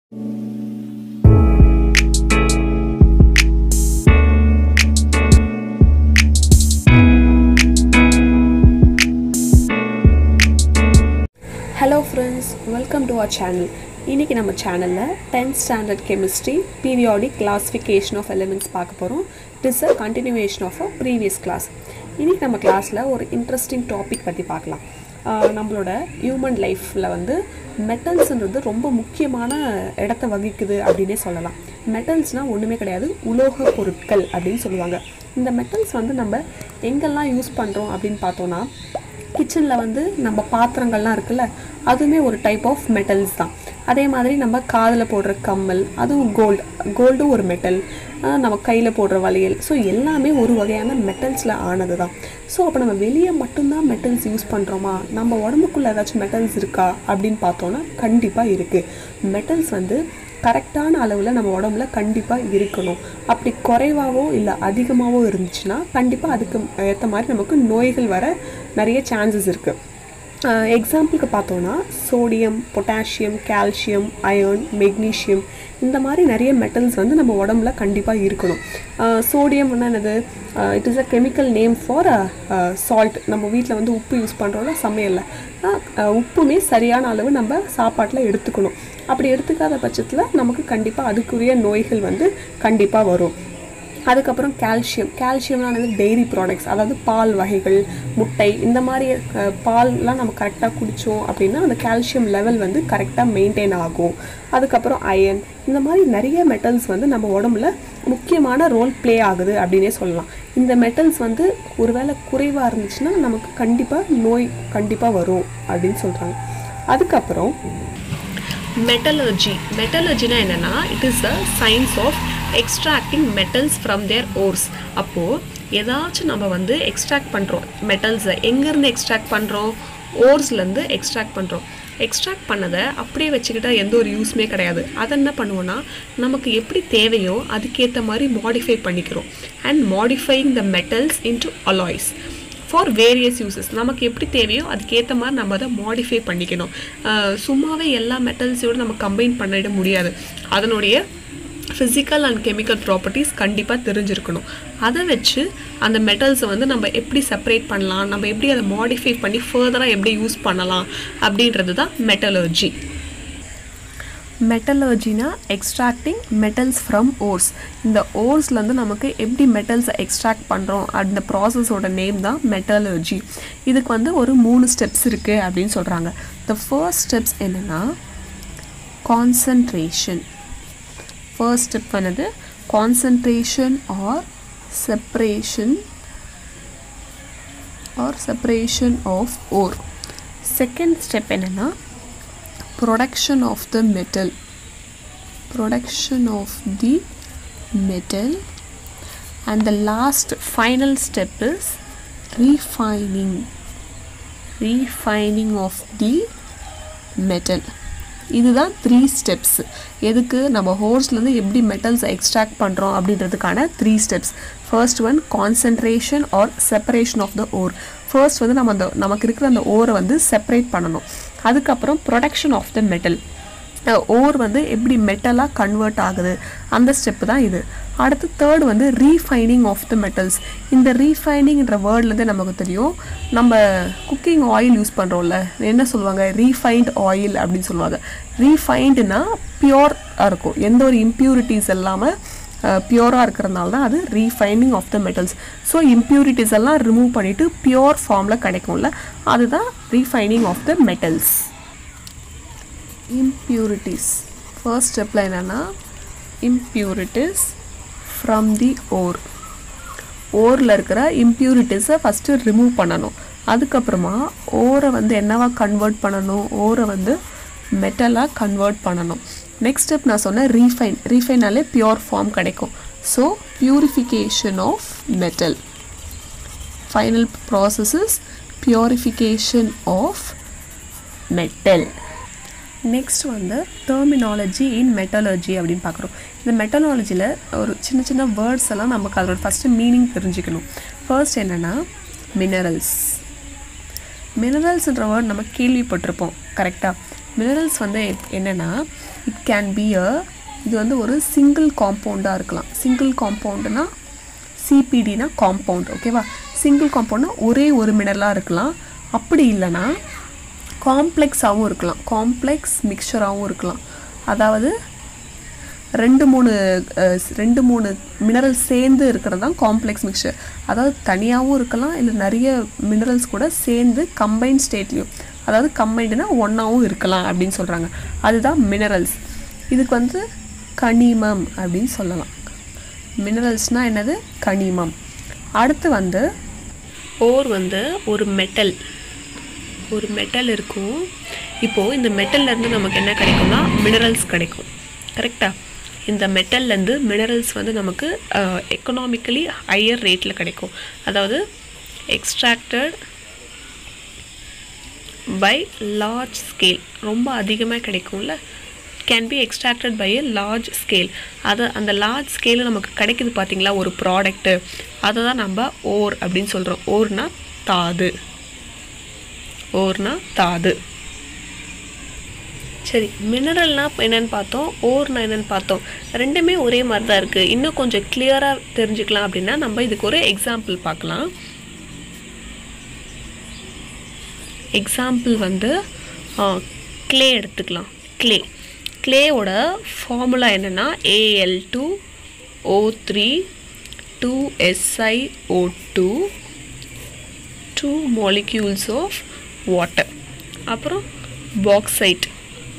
hello friends welcome to our channel இன்றைக்கி நம்ம சேனலில் tenth standard chemistry periodic classification of elements பார்க்க போகிறோம் it is a continuation of a previous class இன்றைக்கி நம்ம கிளாஸில் ஒரு இன்ட்ரெஸ்டிங் டாபிக் பற்றி பார்க்கலாம் ஆஹ் நம்மளோட ஹியூமன் லைஃப்பில் வந்து மெட்டல்ஸ்ன்றது ரொம்ப முக்கியமான இடத்த வகிக்குது அப்படின்னே சொல்லலாம் மெட்டல்ஸ்னால் ஒன்றுமே கிடையாது உலோக பொருட்கள் அப்படின்னு சொல்லுவாங்க இந்த மெட்டல்ஸ் வந்து நம்ம எங்கெல்லாம் யூஸ் பண்ணுறோம் அப்படின்னு பார்த்தோன்னா கிச்சனில் வந்து நம்ம பாத்திரங்கள்லாம் இருக்குல்ல அதுவுமே ஒரு டைப் ஆஃப் மெட்டல்ஸ் தான் அதே மாதிரி நம்ம காதில் போடுற கம்மல் அதுவும் கோல்டு கோல்டும் ஒரு மெட்டல் நம்ம கையில் போடுற வளையல் ஸோ எல்லாமே ஒரு வகையான மெட்டல்ஸில் ஆனது தான் ஸோ அப்போ நம்ம வெளியே மட்டும்தான் மெட்டல்ஸ் யூஸ் பண்ணுறோமா நம்ம உடம்புக்குள்ளே ஏதாச்சும் மெட்டல்ஸ் இருக்கா அப்படின்னு பார்த்தோன்னா கண்டிப்பாக இருக்குது மெட்டல்ஸ் வந்து கரெக்டான அளவில் நம்ம உடம்புல கண்டிப்பாக இருக்கணும் அப்படி குறைவாகவோ இல்லை அதிகமாகவோ இருந்துச்சுன்னா கண்டிப்பாக அதுக்கு ஏற்ற மாதிரி நமக்கு நோய்கள் வர நிறைய சான்சஸ் இருக்குது எக்ஸாம்பிளுக்கு பார்த்தோன்னா sodium potassium calcium iron magnesium இந்த மாதிரி நிறைய மெட்டல்ஸ் வந்து நம்ம உடம்புல கண்டிப்பாக இருக்கணும் சோடியம்னா என்னது it is a chemical name for salt நம்ம வீட்டில் வந்து உப்பு யூஸ் பண்ணுறோம்ல சமையலில் அஹ் உப்புமே சரியான அளவு நம்ம சாப்பாட்டில் எடுத்துக்கணும் அப்படி எடுத்துக்காத பட்சத்தில் நமக்கு கண்டிப்பாக அதுக்குரிய நோய்கள் வந்து கண்டிப்பாக வரும் அதுக்கப்புறம் கால்சியம் கால்சியம்னானது டெய்ரி ப்ராடக்ட்ஸ் அதாவது பால் வகைகள் முட்டை இந்த மாதிரி அஹ், பால்லாம் நம்ம கரெக்டாக குடித்தோம் அப்படின்னா அந்த கால்சியம் லெவல் வந்து கரெக்டாக மெயின்டைன் ஆகும் அதுக்கப்புறம் அயன் இந்த மாதிரி நிறைய மெட்டல்ஸ் வந்து நம்ம உடம்புல முக்கியமான ரோல் ப்ளே ஆகுது அப்படின்னே சொல்லலாம் இந்த மெட்டல்ஸ் வந்து ஒருவேளை குறைவாக இருந்துச்சுன்னா நமக்கு கண்டிப்பாக நோய் கண்டிப்பாக வரும் அப்படின்னு சொல்கிறாங்க அதுக்கப்புறம் மெட்டலர்ஜி மெட்டலர்ஜினா என்னென்னா it is a science of extracting metals from their ores அப்போது ஏதாச்சும் நம்ம வந்து எக்ஸ்ட்ராக்ட் பண்ணுறோம் மெட்டல்ஸை எங்கேருந்து எக்ஸ்ட்ராக்ட் பண்ணுறோம் ஓர்ஸ்லேருந்து எக்ஸ்ட்ராக்ட் பண்ணுறோம் எக்ஸ்ட்ராக்ட் பண்ணதை அப்படியே வச்சுக்கிட்டா எந்த ஒரு யூஸுமே கிடையாது அதை என்ன பண்ணுவோன்னா நமக்கு எப்படி தேவையோ அதுக்கேற்ற மாதிரி மாடிஃபை பண்ணிக்கிறோம் and modifying the metals into alloys for various uses நமக்கு எப்படி தேவையோ அதுக்கேற்ற மாதிரி நம்ம அதை மாடிஃபை பண்ணிக்கணும் அஹ் சும்மாவே எல்லா மெட்டல்ஸையோடு நம்ம கம்பைன் பண்ணிட முடியாது அதனுடைய ஃபிசிக்கல் அண்ட் கெமிக்கல் ப்ராப்பர்ட்டிஸ் கண்டிப்பாக தெரிஞ்சிருக்கணும் அதை வச்சு அந்த மெட்டல்ஸை வந்து நம்ம எப்படி செப்பரேட் பண்ணலாம் நம்ம எப்படி அதை மாடிஃபை பண்ணி ஃபர்தராக எப்படி யூஸ் பண்ணலாம் அப்படின்றது தான் மெட்டலர்ஜி மெட்டலர்ஜினா எக்ஸ்ட்ராக்டிங் மெட்டல்ஸ் ஃப்ரம் ஓர்ஸ் இந்த ஓர்ஸ்லேருந்து நமக்கு எப்படி மெட்டல்ஸை எக்ஸ்ட்ராக்ட் பண்ணுறோம் அந்த ப்ராசஸோட நேம் தான் மெட்டலர்ஜி இதுக்கு வந்து ஒரு மூணு ஸ்டெப்ஸ் இருக்குது அப்படின்னு சொல்கிறாங்க த ஃபர்ஸ்ட் ஸ்டெப்ஸ் என்னென்னா கான்சன்ட்ரேஷன் ஃபர்ஸ்ட் ஸ்டெப் என்னது concentration or separation or separation of ore second step என்னென்னா production of the metal production of the metal and the last final step is refining refining of the metal இதுதான் three steps எதுக்கு நம்ம ஹோர்ஸ்லேருந்து எப்படி மெட்டல்ஸை extract பண்ணுறோம் அப்படின்றதுக்கான three steps first one concentration or separation of the ore first வந்து நம்ம அந்த நமக்கு இருக்கிற அந்த ஓரை வந்து செப்பரேட் பண்ணணும் அதுக்கப்புறம் production of the metal ore வந்து எப்படி மெட்டலாக கன்வெர்ட் ஆகுது அந்த ஸ்டெப்பு தான் இது அடுத்து தேர்ட் வந்து ரீஃபைனிங் ஆஃப் த மெட்டல்ஸ் இந்த ரீஃபைனிங்ன்ற வேர்ட்லேருந்து நமக்கு தெரியும் நம்ம குக்கிங் ஆயில் யூஸ் பண்ணுறோம்ல என்ன சொல்லுவாங்க ரீஃபைன்ட் ஆயில் அப்படின்னு சொல்லுவாங்க ரீஃபைண்டுனா பியோராக இருக்கும் எந்த ஒரு இம்ப்யூரிட்டிஸ் இல்லாமல் பியூராக இருக்கிறதுனால தான் அது refining of the metals so impurities எல்லாம் ரிமூவ் பண்ணிவிட்டு பியோர் ஃபார்மில் கிடைக்கும்ல அதுதான் refining of the metals impurities first ஸ்டெப்பில் என்னென்னா impurities ஃப்ரம் தி ஓர் ஓரில் இருக்கிற இம்ப்யூரிட்டிஸை ஃபஸ்ட்டு ரிமூவ் பண்ணணும் அதுக்கப்புறமா ஓரை வந்து என்னவா கன்வெர்ட் பண்ணணும் ஓரை வந்து மெட்டலாக கன்வெர்ட் பண்ணணும் நெக்ஸ்ட் ஸ்டெப் நான் சொன்னேன் ரீஃபைன் ரீஃபைனாலே பியோர் ஃபார்ம் கிடைக்கும் so purification of metal final process is purification of metal next வந்து டெர்மினாலஜி இன் மெட்டலர்ஜி அப்படின்னு பார்க்குறோம் இந்த மெட்டலாலஜியில் ஒரு சின்ன சின்ன வேர்ட்ஸ் எல்லாம் நமக்கு அதோட ஃபஸ்ட்டு மீனிங் தெரிஞ்சுக்கணும் ஃபர்ஸ்ட் என்னென்னா மினரல்ஸ் மினரல்ஸ்ன்ற வேர்ட் நம்ம கேள்விப்பட்டிருப்போம் கரெக்டாக மினரல்ஸ் வந்து எப்- என்னென்னா இட் கேன் பி அ இது வந்து ஒரு சிங்கிள் காம்பவுண்டாக இருக்கலாம் சிங்கிள் காம்பவுண்டுனா சிபிடினா காம்பவுண்ட் ஓகேவா சிங்கிள் காம்பவுண்ட்னா ஒரே ஒரு மினரலாக இருக்கலாம் அப்படி இல்லைன்னா காம்ப்ளெக்ஸாகவும் இருக்கலாம் காம்ப்ளெக்ஸ் மிக்சராகவும் இருக்கலாம் அதாவது ரெண்டு மூணு அஹ், ரெண்டு மூணு மினரல் சேர்ந்து இருக்கிறது தான் காம்ப்ளெக்ஸ் மிக்சர் அதாவது தனியாகவும் இருக்கலாம் இல்லை நிறைய மினரல்ஸ் கூட சேர்ந்து கம்பைன் ஸ்டேட்லேயும் அதாவது கம்பைண்டுனா ஒன்றாவும் இருக்கலாம் அப்படின்னு சொல்கிறாங்க அதுதான் மினரல்ஸ் இதுக்கு வந்து கனிமம் அப்படின்னு சொல்லலாம் மினரல்ஸ்னால் என்னது கனிமம் அடுத்து வந்து ஓர் வந்து ஒரு மெட்டல் ஒரு மெட்டல் இருக்கும் இப்போது இந்த மெட்டல்லேருந்து நமக்கு என்ன கிடைக்கும்னா மினரல்ஸ் கிடைக்கும் கரெக்டாக இந்த மெட்டல்லேருந்து மினரல்ஸ் வந்து நமக்கு எக்கனாமிக்கலி ஹையர் ரேட்டில் கிடைக்கும் அதாவது எக்ஸ்ட்ராக்டட் பை லார்ஜ் ஸ்கேல் ரொம்ப அதிகமாக கிடைக்கும்ல can be extracted by a large scale அது அந்த லார்ஜ் ஸ்கேலில் நமக்கு கிடைக்குது பார்த்தீங்களா ஒரு ப்ராடக்ட்டு அதை தான் நம்ம ஓர் அப்படின்னு சொல்கிறோம் ஓர்னா தாது ஓர்னா தாது சரி மினரல்னா என்னன்னு பார்த்தோம் ஓர்னா என்னன்னு பார்த்தோம் ரெண்டுமே ஒரே மாதிரி தான் இருக்குது இன்னும் கொஞ்சம் கிளியராக தெரிஞ்சுக்கலாம் அப்படின்னா நம்ம இதுக்கு ஒரு எக்ஸாம்பிள் பார்க்கலாம் எக்ஸாம்பிள் வந்து க்ளே எடுத்துக்கலாம் க்ளே க்ளேவோட ஃபார்முலா என்னென்னா A L two O three two S I O two two molecules of water அப்புறம் பாக்சைட்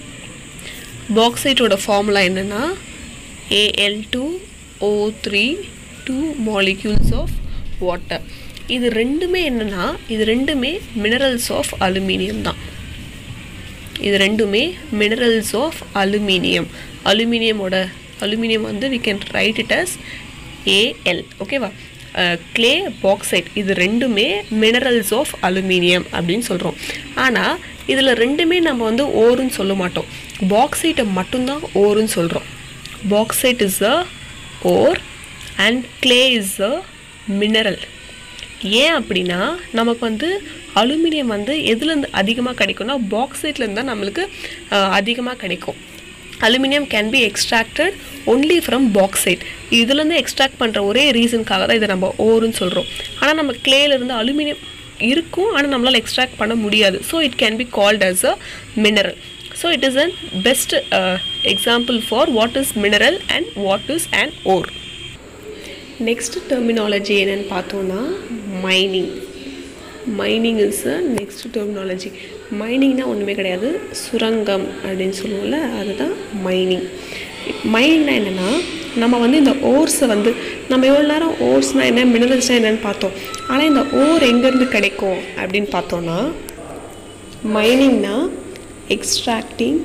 பாக்சைட்டோட ஃபார்முலா என்னென்னா A L two O three two molecules of water இது ரெண்டுமே என்னென்னா இது ரெண்டுமே மினரல்ஸ் ஆஃப் அலுமினியம் தான் இது ரெண்டுமே மினரல்ஸ் ஆஃப் அலுமினியம் அலுமினியமோட அலுமினியம் வந்து we can write it as A L ஓகேவா க்ளே பாக்சைட் இது ரெண்டுமே மினரல்ஸ் ஆஃப் அலுமினியம் அப்படின்னு சொல்கிறோம் ஆனால் இதில் ரெண்டுமே நம்ம வந்து ஓருன்னு சொல்ல மாட்டோம் பாக்சைட்டை மட்டும்தான் ஓருன்னு சொல்கிறோம் bauxite is a ore and clay is a mineral ஏன் அப்படின்னா நமக்கு வந்து அலுமினியம் வந்து எதுலேருந்து அதிகமாக கிடைக்கும்னா பாக்சைட்லேருந்து தான் நம்மளுக்கு அதிகமாக கிடைக்கும் aluminium can be extracted only from bauxite இதுலேருந்து எக்ஸ்ட்ராக்ட் பண்ணுற ஒரே ரீசனுக்காக தான் இதை நம்ம ஓருன்னு சொல்கிறோம் ஆனால் நம்ம கிளேலேருந்து அலுமினியம் இருக்கும் ஆனால் நம்மளால் எக்ஸ்ட்ராக்ட் பண்ண முடியாது so it can be called as a mineral so it is an best example for what is mineral and what is and ore next terminology என்னன்னு பார்த்தோன்னா mining mining is a next terminology மைனிங்னா ஒன்றுமே கிடையாது சுரங்கம் அப்படின்னு சொல்லுவோம்ல அதுதான் mining மைனிங்னா என்னென்னா நம்ம வந்து இந்த ஓர்ஸை வந்து நம்ம எவ்வளோ நேரம் ஓர்ஸ்னால் என்ன மினரல்ஸ்னால் என்னன்னு பார்த்தோம் ஆனால் இந்த ஓர் எங்கேருந்து கிடைக்கும் அப்படின்னு பார்த்தோன்னா மைனிங்னா extracting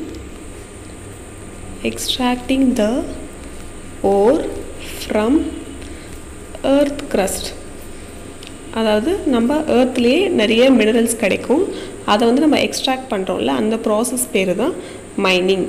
extracting the ore from earth crust அதாவது நம்ம ஏர்த்லேயே நிறைய மினரல்ஸ் கிடைக்கும் அதை வந்து நம்ம எக்ஸ்ட்ராக்ட் பண்ணுறோம்ல அந்த ப்ராசஸ் பேர் தான் மைனிங்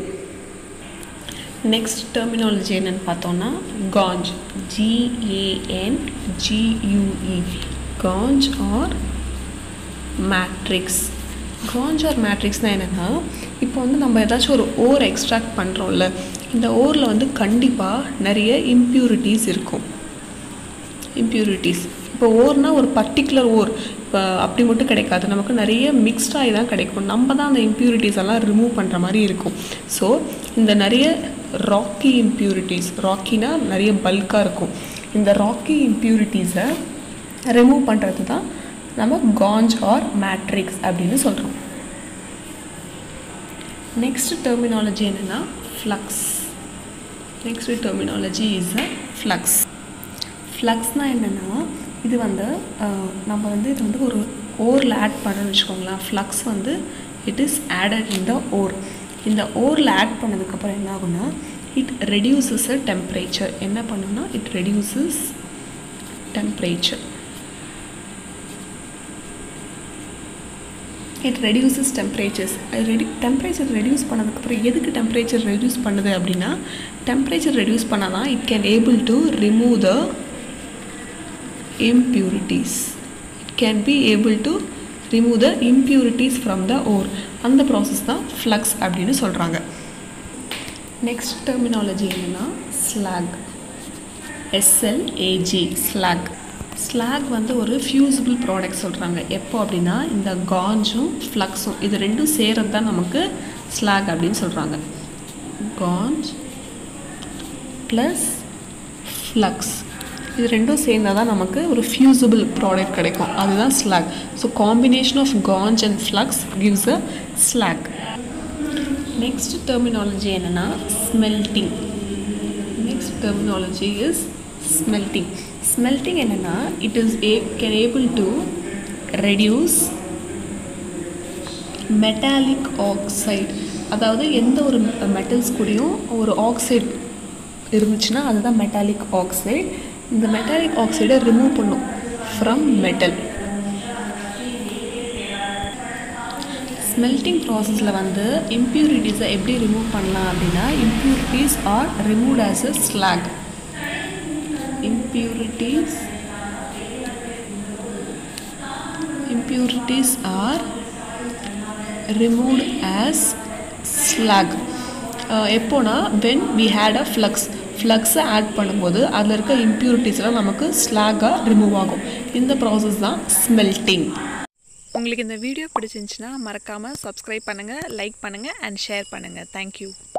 நெக்ஸ்ட் டெர்மினாலஜி என்னன்னு பார்த்தோம்னா gangue G A N G U E gangue or matrix gangue or மேட்ரிக்ஸ்னால் என்னென்னா இப்போ வந்து நம்ம ஏதாச்சும் ஒரு ஓர் எக்ஸ்ட்ராக்ட் பண்ணுறோம்ல இந்த ஓரில் வந்து கண்டிப்பாக நிறைய இம்ப்யூரிட்டிஸ் இருக்கும் இம்ப்யூரிட்டிஸ் இப்போ ஓர்னா ஒரு பர்டிகுலர் ஓர் இப்போ அப்படி மட்டும் கிடைக்காது நமக்கு நிறைய மிக்ஸ்டாகி தான் கிடைக்கும் நம்ம தான் அந்த இம்ப்யூரிட்டிஸ் எல்லாம் ரிமூவ் பண்ணுற மாதிரி இருக்கும் ஸோ இந்த நிறைய ராக்கி இம்ப்யூரிட்டிஸ் ராக்கினா நிறைய பல்காக இருக்கும் இந்த ராக்கி இம்ப்யூரிட்டிஸை ரிமூவ் பண்ணுறது தான் நம்ம காஞ்ச் ஆர் மேட்ரிக்ஸ் அப்படின்னு சொல்கிறோம் நெக்ஸ்ட் டெர்மினாலஜி என்னென்னா flux next terminology is a flux ஃப்ளக்ஸ்னால் என்னென்னா இது வந்து அஹ், நம்ம வந்து இது வந்து ஒரு ஓரில் ஆட் பண்ணணும்னு வச்சுக்கோங்களேன் ஃப்ளக்ஸ் வந்து it is added in the ore இந்த ஓரில் ஆட் பண்ணதுக்கப்புறம் என்ன ஆகும்னா இட் ரெடியூசஸ் அ டெம்பரேச்சர் என்ன பண்ணுன்னா it reduces temperature it reduces temperatures ready temperature reduce பண்ணதுக்கப்புறம் எதுக்கு டெம்பரேச்சர் ரெடியூஸ் பண்ணுது அப்படின்னா டெம்பரேச்சர் ரெடியூஸ் பண்ணால் தான் it can able to remove the impurities it can be able to remove the impurities from the ore அந்த process தான் flux அப்படின்னு சொல்கிறாங்க நெக்ஸ்ட் டெர்மினாலஜி என்னென்னா ஸ்லாக் எஸ்எல்ஏஜி ஸ்லாக் ஸ்லாக் வந்து ஒரு ஃபியூசிபிள் ப்ராடக்ட் சொல்கிறாங்க எப்போ அப்படின்னா இந்த காஞ்சும் ஃப்ளக்ஸும் இது ரெண்டும் சேரது தான் நமக்கு ஸ்லாக் அப்படின்னு சொல்கிறாங்க காஞ்ச் ப்ளஸ் ஃப்ளக்ஸ் இது ரெண்டும் சேர்ந்தால் தான் நமக்கு ஒரு ஃபியூசிபிள் ப்ராடக்ட் கிடைக்கும் அதுதான் slag so combination of gangue and flux gives a slag next terminology என்னென்னா smelting next terminology is smelting smelting என்னென்னா it is a can able to reduce metallic oxide அதாவது எந்த ஒரு மெட்டல்ஸ் கூடயும் ஒரு ஆக்சைடு இருந்துச்சுன்னா அதுதான் மெட்டாலிக் ஆக்சைடு இந்த மெட்டாலிக் ஆக்சைடை ரிமூவ் பண்ணும் ஃப்ரம் மெட்டல் ஸ்மெல்டிங் ப்ராசஸில் வந்து இம்ப்யூரிட்டிஸை எப்படி ரிமூவ் பண்ணலாம் அப்படின்னா impurities are remove as a slag impurities impurities are removed as slag uh, எப்போனா when we had a flux ஃப்ளக்ஸை ஆட் பண்ணும்போது அதில் இருக்க இம்ப்யூரிட்டிஸ்லாம் நமக்கு ஸ்லாகாக ரிமூவ் ஆகும் இந்த ப்ராசஸ் தான் ஸ்மெல்டிங் உங்களுக்கு இந்த வீடியோ பிடிச்சிருந்துச்சுன்னா மறக்காமல் சப்ஸ்கிரைப் பண்ணுங்கள் லைக் பண்ணுங்கள் அண்ட் ஷேர் பண்ணுங்கள் தேங்க்யூ